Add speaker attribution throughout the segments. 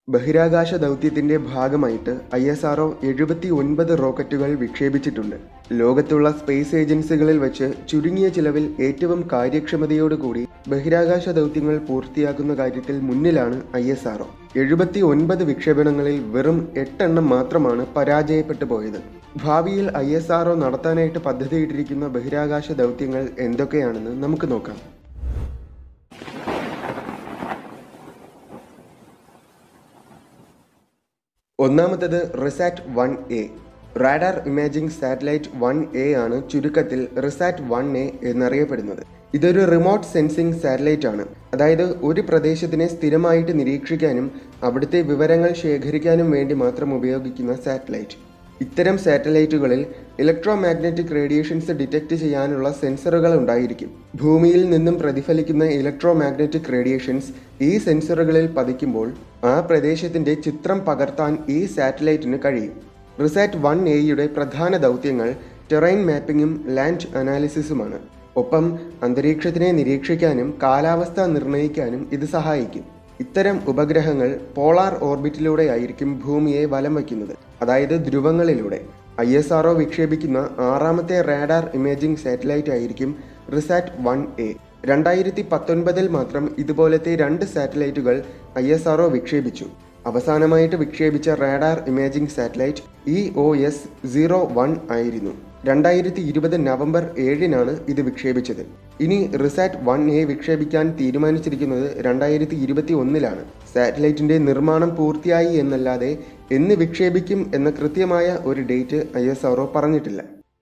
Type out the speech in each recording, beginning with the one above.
Speaker 1: ബഹിരാകാശ ദൗത്യത്തിന്റെ ഭാഗമായിട്ട് ഐ എസ് ആർഒ എഴുപത്തി ഒൻപത് റോക്കറ്റുകൾ വിക്ഷേപിച്ചിട്ടുണ്ട് ലോകത്തുള്ള സ്പേസ് ഏജൻസികളിൽ വെച്ച് ചുരുങ്ങിയ ചിലവിൽ ഏറ്റവും കാര്യക്ഷമതയോടുകൂടി ബഹിരാകാശ ദൗത്യങ്ങൾ പൂർത്തിയാക്കുന്ന കാര്യത്തിൽ മുന്നിലാണ് ഐ എസ് ആർഒ എഴുപത്തി ഒൻപത് വിക്ഷേപണങ്ങളിൽ വെറും എട്ടെണ്ണം മാത്രമാണ് പരാജയപ്പെട്ടു പോയത് ഭാവിയിൽ ഐ എസ് ആർഒ നടത്താനായിട്ട് പദ്ധതിയിട്ടിരിക്കുന്ന ബഹിരാകാശ ദൗത്യങ്ങൾ എന്തൊക്കെയാണെന്ന് നമുക്ക് നോക്കാം ഒന്നാമത്തത് RISAT one A radar imaging satellite one A ആണ് ചുരുക്കത്തിൽ റിസാറ്റ് വൺ എ എന്നറിയപ്പെടുന്നത് ഇതൊരു റിമോട്ട് സെൻസിംഗ് സാറ്റലൈറ്റ് ആണ് അതായത് ഒരു പ്രദേശത്തിനെ സ്ഥിരമായിട്ട് നിരീക്ഷിക്കാനും അവിടുത്തെ വിവരങ്ങൾ ശേഖരിക്കാനും വേണ്ടി മാത്രം ഉപയോഗിക്കുന്ന സാറ്റലൈറ്റ് ഇത്തരം സാറ്റലൈറ്റുകളിൽ ഇലക്ട്രോ മാഗ്നറ്റിക് റേഡിയേഷൻസ് ഡിറ്റക്ട് ചെയ്യാനുള്ള സെൻസറുകൾ ഉണ്ടായിരിക്കും ഭൂമിയിൽ നിന്നും പ്രതിഫലിക്കുന്ന ഇലക്ട്രോ മാഗ്നറ്റിക് റേഡിയേഷൻസ് ഈ സെൻസറുകളിൽ പതിക്കുമ്പോൾ ആ പ്രദേശത്തിന്റെ ചിത്രം പകർത്താൻ ഈ സാറ്റലൈറ്റിന് കഴിയും റിസാറ്റ് വൺ എയുടെ പ്രധാന ദൗത്യങ്ങൾ ടെറൈൻ മാപ്പിംഗും ലാൻഡ് അനാലിസിസുമാണ് ഒപ്പം അന്തരീക്ഷത്തിനെ നിരീക്ഷിക്കാനും കാലാവസ്ഥ നിർണ്ണയിക്കാനും ഇത് സഹായിക്കും ഇത്തരം ഉപഗ്രഹങ്ങൾ പോളാർ ഓർബിറ്റിലൂടെയായിരിക്കും ഭൂമിയെ വലം വയ്ക്കുന്നത് അതായത് ധ്രുവങ്ങളിലൂടെ ഐ എസ് ആർഒ വിക്ഷേപിക്കുന്ന ആറാമത്തെ റാഡാർ ഇമേജിംഗ് സാറ്റലൈറ്റ് ആയിരിക്കും റിസാറ്റ് വൺ എ രണ്ടായിരത്തി പത്തൊൻപതിൽ മാത്രം ഇതുപോലത്തെ രണ്ട് സാറ്റലൈറ്റുകൾ ഐ എസ് ആർഒ വിക്ഷേപിച്ചു അവസാനമായിട്ട് വിക്ഷേപിച്ച radar imaging satellite E O S zero one ആയിരുന്നു രണ്ടായിരത്തി ഇരുപത് നവംബർ ഏഴിനാണ് ഇത് വിക്ഷേപിച്ചത് ഇനി റിസാറ്റ് വൺ എ വിക്ഷേപിക്കാൻ തീരുമാനിച്ചിരിക്കുന്നത് രണ്ടായിരത്തി ഇരുപത്തി ഒന്നിലാണ് സാറ്റലൈറ്റിന്റെ നിർമ്മാണം പൂർത്തിയായി എന്നല്ലാതെ എന്ന് വിക്ഷേപിക്കും എന്ന കൃത്യമായ ഒരു ഡേറ്റ് ഐ എസ് ആർഒ പറഞ്ഞിട്ടില്ല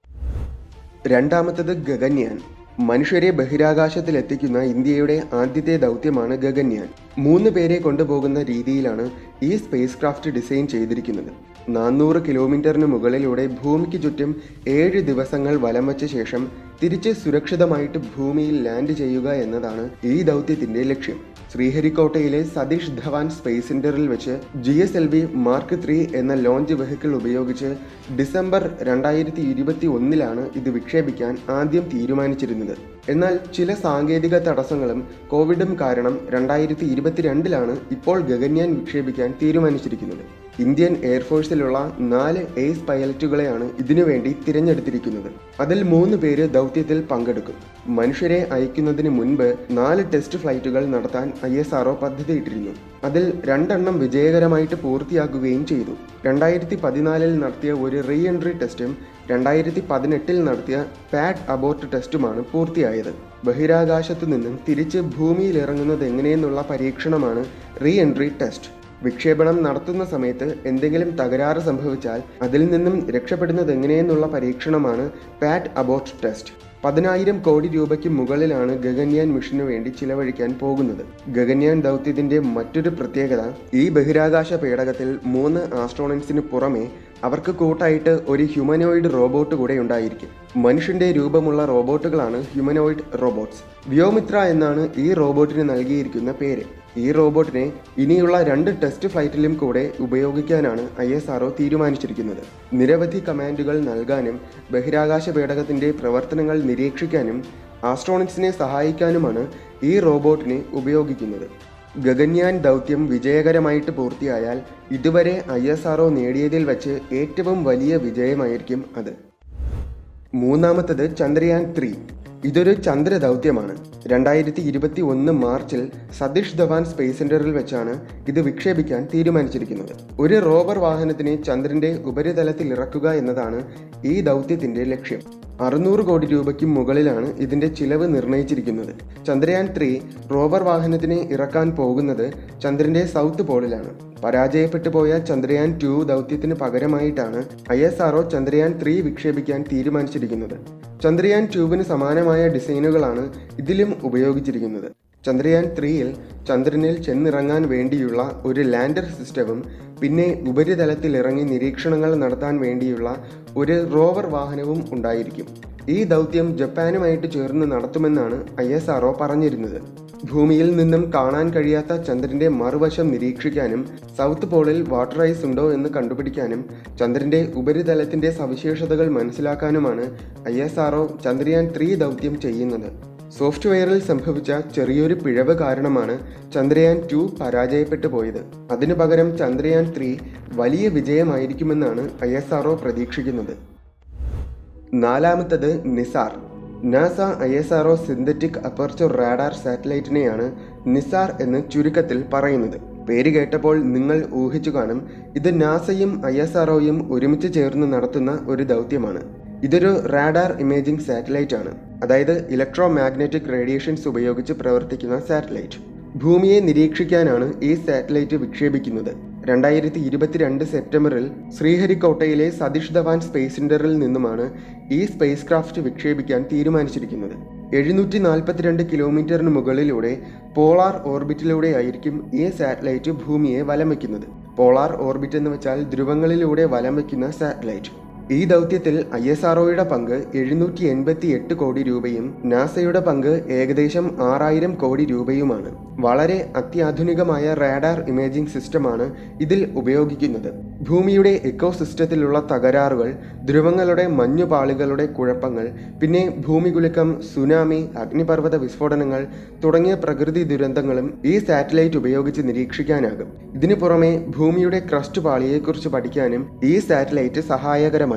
Speaker 1: രണ്ടാമത്തത് ഗഗന്യാൻ മനുഷ്യരെ ബഹിരാകാശത്തിൽ എത്തിക്കുന്ന ഇന്ത്യയുടെ ആദ്യത്തെ ദൗത്യമാണ് ഗഗന്യാൻ മൂന്ന് പേരെ കൊണ്ടുപോകുന്ന രീതിയിലാണ് ഈ സ്പേസ് ക്രാഫ്റ്റ് ഡിസൈൻ ചെയ്തിരിക്കുന്നത് നാനൂറ് കിലോമീറ്ററിന് മുകളിലൂടെ ഭൂമിക്ക് ചുറ്റും ഏഴ് ദിവസങ്ങൾ വലം വച്ച ശേഷം തിരിച്ച് സുരക്ഷിതമായിട്ട് ഭൂമിയിൽ ലാൻഡ് ചെയ്യുക എന്നതാണ് ഈ ദൗത്യത്തിന്റെ ലക്ഷ്യം ശ്രീഹരിക്കോട്ടയിലെ സതീഷ് ധവാൻ സ്പേസ് സെന്ററിൽ വെച്ച് G S L V mark three എന്ന ലോഞ്ച് വെഹിക്കിൾ ഉപയോഗിച്ച് ഡിസംബർ രണ്ടായിരത്തി ഇരുപത്തി ഒന്നിലാണ് ഇത് വിക്ഷേപിക്കാൻ ആദ്യം തീരുമാനിച്ചിരുന്നത് എന്നാൽ ചില സാങ്കേതിക തടസ്സങ്ങളും കോവിഡും കാരണം രണ്ടായിരത്തി ഇരുപത്തിരണ്ടിലാണ് ഇപ്പോൾ ഗഗന്യാൻ വിക്ഷേപിക്കാൻ തീരുമാനിച്ചിരിക്കുന്നത് ഇന്ത്യൻ എയർഫോഴ്സിലുള്ള നാല് എയ്സ് പൈലറ്റുകളെയാണ് ഇതിനുവേണ്ടി തിരഞ്ഞെടുത്തിരിക്കുന്നത് അതിൽ മൂന്ന് പേര് ദൗത്യത്തിൽ പങ്കെടുക്കും മനുഷ്യരെ അയക്കുന്നതിന് മുൻപ് നാല് ടെസ്റ്റ് ഫ്ലൈറ്റുകൾ നടത്താൻ ഐ എസ് ആർഒ പദ്ധതിയിട്ടിരുന്നു അതിൽ രണ്ടെണ്ണം വിജയകരമായിട്ട് പൂർത്തിയാക്കുകയും ചെയ്തു രണ്ടായിരത്തി പതിനാലിൽ നടത്തിയ ഒരു റീ എൻട്രി ടെസ്റ്റും രണ്ടായിരത്തി പതിനെട്ടിൽ നടത്തിയ പാഡ് അബോർട്ട് ടെസ്റ്റുമാണ് പൂർത്തിയായത് ബഹിരാകാശത്തു നിന്നും തിരിച്ച് ഭൂമിയിൽ ഇറങ്ങുന്നത് എങ്ങനെയെന്നുള്ള പരീക്ഷണമാണ് റീ എൻട്രി ടെസ്റ്റ് വിക്ഷേപണം നടത്തുന്ന സമയത്ത് എന്തെങ്കിലും തകരാറ് സംഭവിച്ചാൽ അതിൽ നിന്നും രക്ഷപ്പെടുന്നത് എങ്ങനെയെന്നുള്ള പരീക്ഷണമാണ് പാറ്റ് അബോട്ട് ടെസ്റ്റ് പതിനായിരം കോടി രൂപയ്ക്ക് മുകളിലാണ് ഗഗൻയാൻ മിഷനു വേണ്ടി ചിലവഴിക്കാൻ പോകുന്നത് ഗഗൻയാൻ ദൗത്യത്തിന്റെ മറ്റൊരു പ്രത്യേകത ഈ ബഹിരാകാശ പേടകത്തിൽ മൂന്ന് ആസ്ട്രോണറ്റ്സിന് പുറമെ അവർക്ക് കൂട്ടായിട്ട് ഒരു ഹ്യൂമനോയിഡ് റോബോട്ട് കൂടെ ഉണ്ടായിരിക്കും മനുഷ്യന്റെ രൂപമുള്ള റോബോട്ടുകളാണ് ഹ്യൂമനോയിഡ് റോബോട്ട്സ് വ്യോമിത്ര എന്നാണ് ഈ റോബോട്ടിന് നൽകിയിരിക്കുന്ന പേര് ഈ റോബോട്ടിനെ ഇനിയുള്ള രണ്ട് ടെസ്റ്റ് ഫ്ലൈറ്റിലും കൂടെ ഉപയോഗിക്കാനാണ് ഐ എസ് ആർഒ തീരുമാനിച്ചിരിക്കുന്നത് നിരവധി കമാൻഡുകൾ നൽകാനും ബഹിരാകാശ പേടകത്തിന്റെ പ്രവർത്തനങ്ങൾ നിരീക്ഷിക്കാനും ആസ്ട്രോണിക്സിനെ സഹായിക്കാനുമാണ് ഈ റോബോട്ടിനെ ഉപയോഗിക്കുന്നത് ഗഗൻയാൻ ദൗത്യം വിജയകരമായിട്ട് പൂർത്തിയായാൽ ഇതുവരെ ഐ എസ് ആർഒ നേടിയതിൽ വച്ച് ഏറ്റവും വലിയ വിജയമായിരിക്കും അത് മൂന്നാമത്തത് ചന്ദ്രയാൻ ത്രീ ഇതൊരു ചന്ദ്ര ദൗത്യമാണ് രണ്ടായിരത്തി ഇരുപത്തി ഒന്ന് മാർച്ചിൽ സതീഷ് ധവാൻ സ്പേസ് സെന്ററിൽ വെച്ചാണ് ഇത് വിക്ഷേപിക്കാൻ തീരുമാനിച്ചിരിക്കുന്നത് ഒരു റോവർ വാഹനത്തിനെ ചന്ദ്രന്റെ ഉപരിതലത്തിൽ ഇറക്കുക എന്നതാണ് ഈ ദൗത്യത്തിന്റെ ലക്ഷ്യം അറുന്നൂറ് കോടി രൂപയ്ക്ക് മുകളിലാണ് ഇതിന്റെ ചിലവ് നിർണയിച്ചിരിക്കുന്നത് ചന്ദ്രയാൻ ത്രീ റോവർ വാഹനത്തിനെ ഇറക്കാൻ പോകുന്നത് ചന്ദ്രന്റെ സൗത്ത് പോളിലാണ് പരാജയപ്പെട്ടു പോയ ചന്ദ്രയാൻ ടു ദൗത്യത്തിന് പകരമായിട്ടാണ് I S R O Chandrayaan three വിക്ഷേപിക്കാൻ തീരുമാനിച്ചിരിക്കുന്നത് ചന്ദ്രയാൻ ട്യൂബിന് സമാനമായ ഡിസൈനുകളാണ് ഇതിലും ഉപയോഗിച്ചിരിക്കുന്നത് ചന്ദ്രയാൻ ത്രീയിൽ ചന്ദ്രനിൽ ചെന്നിറങ്ങാൻ വേണ്ടിയുള്ള ഒരു ലാൻഡർ സിസ്റ്റവും പിന്നെ ഉപരിതലത്തിൽ ഇറങ്ങി നിരീക്ഷണങ്ങൾ നടത്താൻ വേണ്ടിയുള്ള ഒരു റോവർ വാഹനവും ഉണ്ടായിരിക്കും ഈ ദൗത്യം ജപ്പാനുമായിട്ട് ചേർന്ന് നടത്തുമെന്നാണ് ഐ എസ് ആർഒ പറഞ്ഞിരുന്നത് ഭൂമിയിൽ നിന്നും കാണാൻ കഴിയാത്ത ചന്ദ്രന്റെ മറുവശം നിരീക്ഷിക്കാനും സൗത്ത് പോളിൽ വാട്ടർ ഐസ് ഉണ്ടോ എന്ന് കണ്ടുപിടിക്കാനും ചന്ദ്രന്റെ ഉപരിതലത്തിന്റെ സവിശേഷതകൾ മനസ്സിലാക്കാനുമാണ് I S R O Chandrayaan three ദൗത്യം ചെയ്യുന്നത് സോഫ്റ്റ്വെയറിൽ സംഭവിച്ച ചെറിയൊരു പിഴവ് കാരണമാണ് ചന്ദ്രയാൻ ടു പരാജയപ്പെട്ടു പോയത് അതിനു പകരം ചന്ദ്രയാൻ ത്രീ വലിയ വിജയമായിരിക്കുമെന്നാണ് ഐ എസ് ആർഒ പ്രതീക്ഷിക്കുന്നത് നാലാമത്തത് NISAR NASA I S R O synthetic aperture radar സാറ്റലൈറ്റിനെയാണ് നിസാർ എന്ന് ചുരുക്കത്തിൽ പറയുന്നത് പേര് കേട്ടപ്പോൾ നിങ്ങൾ ഊഹിച്ചു കാണും ഇത് നാസയും ഐ എസ് ആർഒയും ഒരുമിച്ച് ചേർന്ന് നടത്തുന്ന ഒരു ദൗത്യമാണ് ഇതൊരു റാഡാർ ഇമേജിംഗ് സാറ്റലൈറ്റ് ആണ് അതായത് ഇലക്ട്രോ മാഗ്നറ്റിക് റേഡിയേഷൻസ് ഉപയോഗിച്ച് പ്രവർത്തിക്കുന്ന സാറ്റലൈറ്റ് ഭൂമിയെ നിരീക്ഷിക്കാനാണ് ഈ സാറ്റലൈറ്റ് വിക്ഷേപിക്കുന്നത് രണ്ടായിരത്തി ഇരുപത്തിരണ്ട് സെപ്റ്റംബറിൽ ശ്രീഹരിക്കോട്ടയിലെ സതീഷ് ധവാൻ സ്പേസ് സെന്ററിൽ നിന്നുമാണ് ഈ സ്പേസ് ക്രാഫ്റ്റ് വിക്ഷേപിക്കാൻ തീരുമാനിച്ചിരിക്കുന്നത് എഴുന്നൂറ്റി നാൽപ്പത്തിരണ്ട് കിലോമീറ്ററിന് മുകളിലൂടെ പോളാർ ഓർബിറ്റിലൂടെയായിരിക്കും ഈ സാറ്റലൈറ്റ് ഭൂമിയെ വലം വയ്ക്കുന്നത് പോളാർ ഓർബിറ്റ് എന്ന് വെച്ചാൽ ധ്രുവങ്ങളിലൂടെ വലം വയ്ക്കുന്ന സാറ്റലൈറ്റ് ഈ ദൗത്യത്തിൽ ഐ എസ് ആർഒയുടെ പങ്ക് എഴുന്നൂറ്റി എൺപത്തി എട്ട് കോടി രൂപയും നാസയുടെ പങ്ക് ഏകദേശം ആറായിരം കോടി രൂപയുമാണ് വളരെ അത്യാധുനികമായ റാഡാർ ഇമേജിംഗ് സിസ്റ്റമാണ് ഇതിൽ ഉപയോഗിക്കുന്നത് ഭൂമിയുടെ എക്കോസിസ്റ്റത്തിലുള്ള തകരാറുകൾ ധ്രുവങ്ങളുടെ മഞ്ഞുപാളികളുടെ കുഴപ്പങ്ങൾ പിന്നെ ഭൂമികുലുക്കം സുനാമി അഗ്നിപർവ്വത വിസ്ഫോടനങ്ങൾ തുടങ്ങിയ പ്രകൃതി ദുരന്തങ്ങളും ഈ സാറ്റലൈറ്റ് ഉപയോഗിച്ച് നിരീക്ഷിക്കാനാകും ഇതിനു പുറമെ ഭൂമിയുടെ ക്രസ്റ്റ് പാളിയെക്കുറിച്ച് പഠിക്കാനും ഈ സാറ്റലൈറ്റ് സഹായകരമായിരിക്കും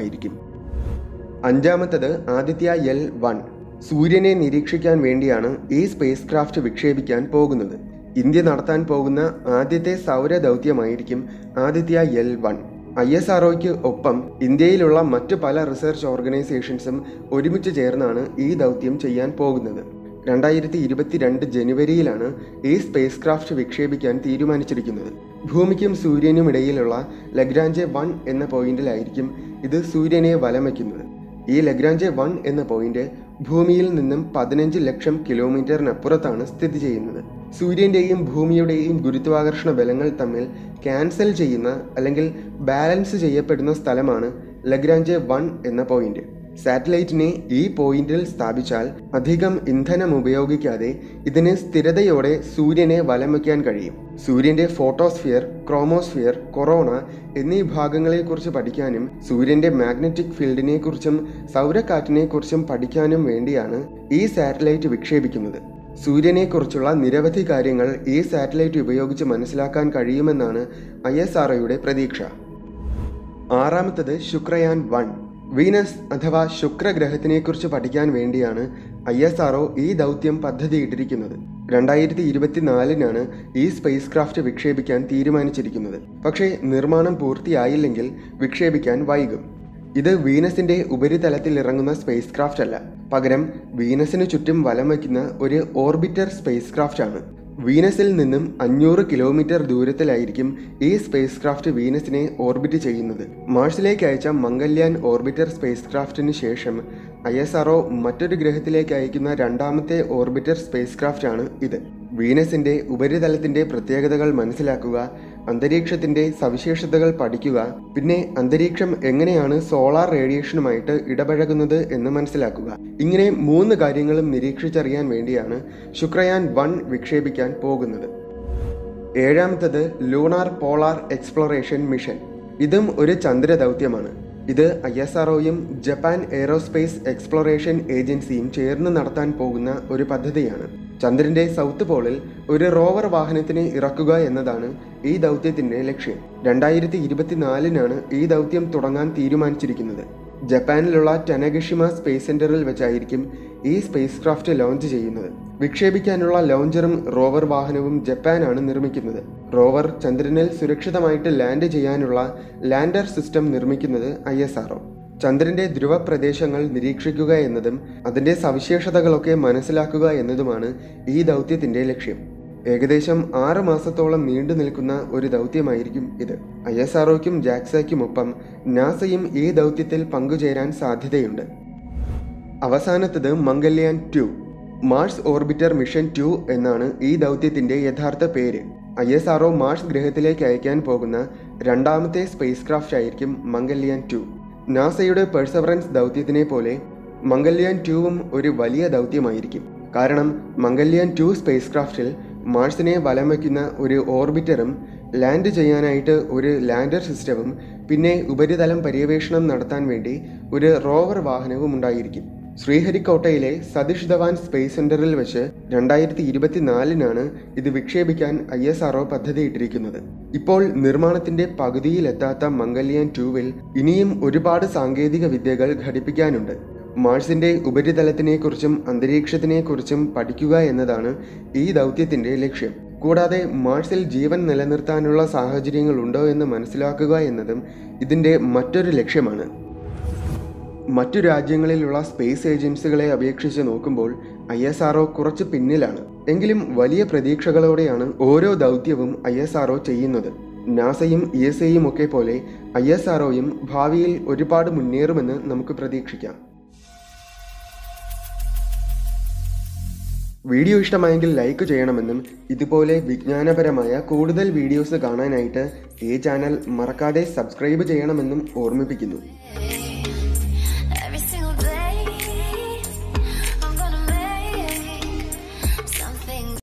Speaker 1: അഞ്ചാമത്തത് ആദിത്യ എൽ വൺ സൂര്യനെ നിരീക്ഷിക്കാൻ വേണ്ടിയാണ് ഈ സ്പേസ് ക്രാഫ്റ്റ് വിക്ഷേപിക്കാൻ പോകുന്നത് ഇന്ത്യ നടത്താൻ പോകുന്ന ആദ്യത്തെ സൗര ദൗത്യമായിരിക്കും Aditya L one I S ആർഒയ്ക്ക് ഒപ്പം ഇന്ത്യയിലുള്ള മറ്റു പല റിസർച്ച് ഓർഗനൈസേഷൻസും ഒരുമിച്ച് ചേർന്നാണ് ഈ ദൗത്യം ചെയ്യാൻ പോകുന്നത് രണ്ടായിരത്തി ഇരുപത്തിരണ്ട് ജനുവരിയിലാണ് ഈ സ്പേസ് ക്രാഫ്റ്റ് വിക്ഷേപിക്കാൻ തീരുമാനിച്ചിരിക്കുന്നത് ഭൂമിക്കും സൂര്യനും ഇടയിലുള്ള ലഗ്രാഞ്ചെ വൺ എന്ന പോയിന്റിലായിരിക്കും ഇത് സൂര്യനെ വലം വയ്ക്കുന്നത് ഈ ലഗ്രാഞ്ചെ വൺ എന്ന പോയിന്റ് ഭൂമിയിൽ നിന്നും പതിനഞ്ച് ലക്ഷം കിലോമീറ്ററിനപ്പുറത്താണ് സ്ഥിതി ചെയ്യുന്നത് സൂര്യന്റെയും ഭൂമിയുടെയും ഗുരുത്വാകർഷണ ബലങ്ങൾ തമ്മിൽ ക്യാൻസൽ ചെയ്യുന്ന അല്ലെങ്കിൽ ബാലൻസ് ചെയ്യപ്പെടുന്ന സ്ഥലമാണ് ലഗ്രാഞ്ചെ വൺ എന്ന പോയിന്റ് സാറ്റലൈറ്റിനെ ഈ പോയിന്റിൽ സ്ഥാപിച്ചാൽ അധികം ഇന്ധനം ഉപയോഗിക്കാതെ ഇതിന് സ്ഥിരതയോടെ സൂര്യനെ വലം വയ്ക്കാൻ കഴിയും സൂര്യന്റെ ഫോട്ടോസ്ഫിയർ ക്രോമോസ്ഫിയർ കൊറോണ എന്നീ ഭാഗങ്ങളെക്കുറിച്ച് പഠിക്കാനും സൂര്യന്റെ മാഗ്നറ്റിക് ഫീൽഡിനെ കുറിച്ചും സൗരക്കാറ്റിനെ കുറിച്ചും പഠിക്കാനും വേണ്ടിയാണ് ഈ സാറ്റലൈറ്റ് വിക്ഷേപിക്കുന്നത് സൂര്യനെക്കുറിച്ചുള്ള നിരവധി കാര്യങ്ങൾ ഈ സാറ്റലൈറ്റ് ഉപയോഗിച്ച് മനസ്സിലാക്കാൻ കഴിയുമെന്നാണ് ഐ എസ് ആർഒയുടെ പ്രതീക്ഷ ആറാമത്തത് ശുക്രയാൻ വൺ വീനസ് അഥവാ ശുക്രഗ്രഹത്തിനെക്കുറിച്ച് പഠിക്കാൻ വേണ്ടിയാണ് ഐ എസ് ആർഒ ഈ ദൗത്യം പദ്ധതിയിട്ടിരിക്കുന്നത് രണ്ടായിരത്തി ഇരുപത്തിനാലിനാണ് ഈ സ്പേസ് ക്രാഫ്റ്റ് വിക്ഷേപിക്കാൻ തീരുമാനിച്ചിരിക്കുന്നത് പക്ഷേ നിർമ്മാണം പൂർത്തിയായില്ലെങ്കിൽ വിക്ഷേപിക്കാൻ വൈകും ഇത് വീനസിന്റെ ഉപരിതലത്തിൽ ഇറങ്ങുന്ന സ്പേസ് ക്രാഫ്റ്റ് അല്ല പകരം വീനസിന് ചുറ്റും വലം വയ്ക്കുന്ന ഒരു ഓർബിറ്റർ സ്പേസ് ക്രാഫ്റ്റ് ആണ് വീനസിൽ നിന്നും അഞ്ഞൂറ് കിലോമീറ്റർ ദൂരത്തിലായിരിക്കും ഈ സ്പേസ് ക്രാഫ്റ്റ് വീനസിനെ ഓർബിറ്റ് ചെയ്യുന്നത് മാർസിലേക്ക് അയച്ച മംഗല്യാൻ ഓർബിറ്റർ സ്പേസ് ക്രാഫ്റ്റിന് ശേഷം ഐ എസ് ആർഒ മറ്റൊരു ഗ്രഹത്തിലേക്ക് അയക്കുന്ന രണ്ടാമത്തെ ഓർബിറ്റർ സ്പേസ് ക്രാഫ്റ്റ് ആണ് ഇത് വീനസിന്റെ ഉപരിതലത്തിന്റെ പ്രത്യേകതകൾ മനസ്സിലാക്കുക അന്തരീക്ഷത്തിന്റെ സവിശേഷതകൾ പഠിക്കുക പിന്നെ അന്തരീക്ഷം എങ്ങനെയാണ് സോളാർ റേഡിയേഷനുമായിട്ട് ഇടപഴകുന്നത് എന്ന് മനസ്സിലാക്കുക ഇങ്ങനെ മൂന്ന് കാര്യങ്ങളും നിരീക്ഷിച്ചറിയാൻ വേണ്ടിയാണ് ശുക്രയാൻ വൺ വിക്ഷേപിക്കാൻ പോകുന്നത് ഏഴാമത്തത് ലൂണാർ പോളാർ എക്സ്പ്ലോറേഷൻ മിഷൻ ഇതും ഒരു ചന്ദ്ര ദൗത്യമാണ് ഇത് ഐ എസ് ആർഒയും ജപ്പാൻ എയ്റോസ്പേസ് എക്സ്പ്ലോറേഷൻ ഏജൻസിയും ചേർന്ന് നടത്താൻ പോകുന്ന ഒരു പദ്ധതിയാണ് ചന്ദ്രന്റെ സൗത്ത് പോളിൽ ഒരു റോവർ വാഹനത്തിനെ ഇറക്കുക എന്നതാണ് ഈ ദൗത്യത്തിന്റെ ലക്ഷ്യം രണ്ടായിരത്തി ഇരുപത്തിനാലിനാണ് ഈ ദൗത്യം തുടങ്ങാൻ തീരുമാനിച്ചിരിക്കുന്നത് ജപ്പാനിലുള്ള ടനഗഷിമ സ്പേസ് സെന്ററിൽ വെച്ചായിരിക്കും ഈ സ്പേസ് ക്രാഫ്റ്റ് ലോഞ്ച് ചെയ്യുന്നത് വിക്ഷേപിക്കാനുള്ള ലോഞ്ചറും റോവർ വാഹനവും ജപ്പാനാണ് നിർമ്മിക്കുന്നത് റോവർ ചന്ദ്രനിൽ സുരക്ഷിതമായിട്ട് ലാൻഡ് ചെയ്യാനുള്ള ലാൻഡർ സിസ്റ്റം നിർമ്മിക്കുന്നത് ഐ എസ് ആർഒ ചന്ദ്രന്റെ ധ്രുവ പ്രദേശങ്ങൾ നിരീക്ഷിക്കുക എന്നതും അതിന്റെ സവിശേഷതകളൊക്കെ മനസ്സിലാക്കുക എന്നതുമാണ് ഈ ദൗത്യത്തിന്റെ ലക്ഷ്യം ഏകദേശം ആറ് മാസത്തോളം നീണ്ടു നിൽക്കുന്ന ഒരു ദൗത്യമായിരിക്കും ഇത് ഐ എസ് ആർഒയ്ക്കും ജാക്സയ്ക്കുമൊപ്പം നാസയും ഈ ദൗത്യത്തിൽ പങ്കുചേരാൻ സാധ്യതയുണ്ട് അവസാനത്തത് Mangalyaan two Mars orbiter mission two എന്നാണ് ഈ ദൗത്യത്തിന്റെ യഥാർത്ഥ പേര് ഐ എസ് ആർഒ മാർസ് ഗ്രഹത്തിലേക്ക് അയക്കാൻ പോകുന്ന രണ്ടാമത്തെ സ്പേസ് ക്രാഫ്റ്റ് ആയിരിക്കും മംഗല്യാൻ ടു നാസയുടെ പെർസവറൻസ് ദൗത്യത്തിനെ പോലെ മംഗല്യാൻ ടുവും ഒരു വലിയ ദൗത്യമായിരിക്കും കാരണം മംഗല്യാൻ ടു സ്പേസ് ക്രാഫ്റ്റിൽ മാർസിനെ വലം വയ്ക്കുന്ന ഒരു ഓർബിറ്ററും ലാൻഡ് ചെയ്യാനായിട്ട് ഒരു ലാൻഡർ സിസ്റ്റവും പിന്നെ ഉപരിതലം പര്യവേഷണം നടത്താൻ വേണ്ടി ഒരു റോവർ വാഹനവും ഉണ്ടായിരിക്കും ശ്രീഹരിക്കോട്ടയിലെ സതീഷ് ധവാൻ സ്പേസ് സെന്ററിൽ വെച്ച് രണ്ടായിരത്തി ഇരുപത്തിനാലിനാണ് ഇത് വിക്ഷേപിക്കാൻ ഐ എസ് ആർഒ പദ്ധതിയിട്ടിരിക്കുന്നത് ഇപ്പോൾ നിർമ്മാണത്തിന്റെ പകുതിയിലെത്താത്ത മംഗല്യാൻ ടൂവിൽ ഇനിയും ഒരുപാട് സാങ്കേതിക വിദ്യകൾ ഘടിപ്പിക്കാനുണ്ട് മാർസിന്റെ ഉപരിതലത്തിനെക്കുറിച്ചും അന്തരീക്ഷത്തിനെക്കുറിച്ചും പഠിക്കുക എന്നതാണ് ഈ ദൗത്യത്തിന്റെ ലക്ഷ്യം കൂടാതെ മാർസിൽ ജീവൻ നിലനിർത്താനുള്ള സാഹചര്യങ്ങൾ ഉണ്ടോ എന്ന് മനസ്സിലാക്കുക എന്നതും ഇതിന്റെ മറ്റൊരു ലക്ഷ്യമാണ് മറ്റു രാജ്യങ്ങളിലുള്ള സ്പേസ് ഏജൻസികളെ അപേക്ഷിച്ച് നോക്കുമ്പോൾ ഐ എസ് ആർഒ കുറച്ച് പിന്നിലാണ് എങ്കിലും വലിയ പ്രതീക്ഷകളോടെയാണ് ഓരോ ദൗത്യവും ഐ എസ് ആർഒ ചെയ്യുന്നത് നാസയും ഇ എസ് ഐയും ഒക്കെ പോലെ ഐ എസ് ആർഒയും ഭാവിയിൽ ഒരുപാട് മുന്നേറുമെന്ന് നമുക്ക് പ്രതീക്ഷിക്കാം വീഡിയോ ഇഷ്ടമായെങ്കിൽ ലൈക്ക് ചെയ്യണമെന്നും ഇതുപോലെ വിജ്ഞാനപരമായ കൂടുതൽ വീഡിയോസ് കാണാനായിട്ട് ഈ ചാനൽ മറക്കാതെ സബ്സ്ക്രൈബ് ചെയ്യണമെന്നും ഓർമ്മിപ്പിക്കുന്നു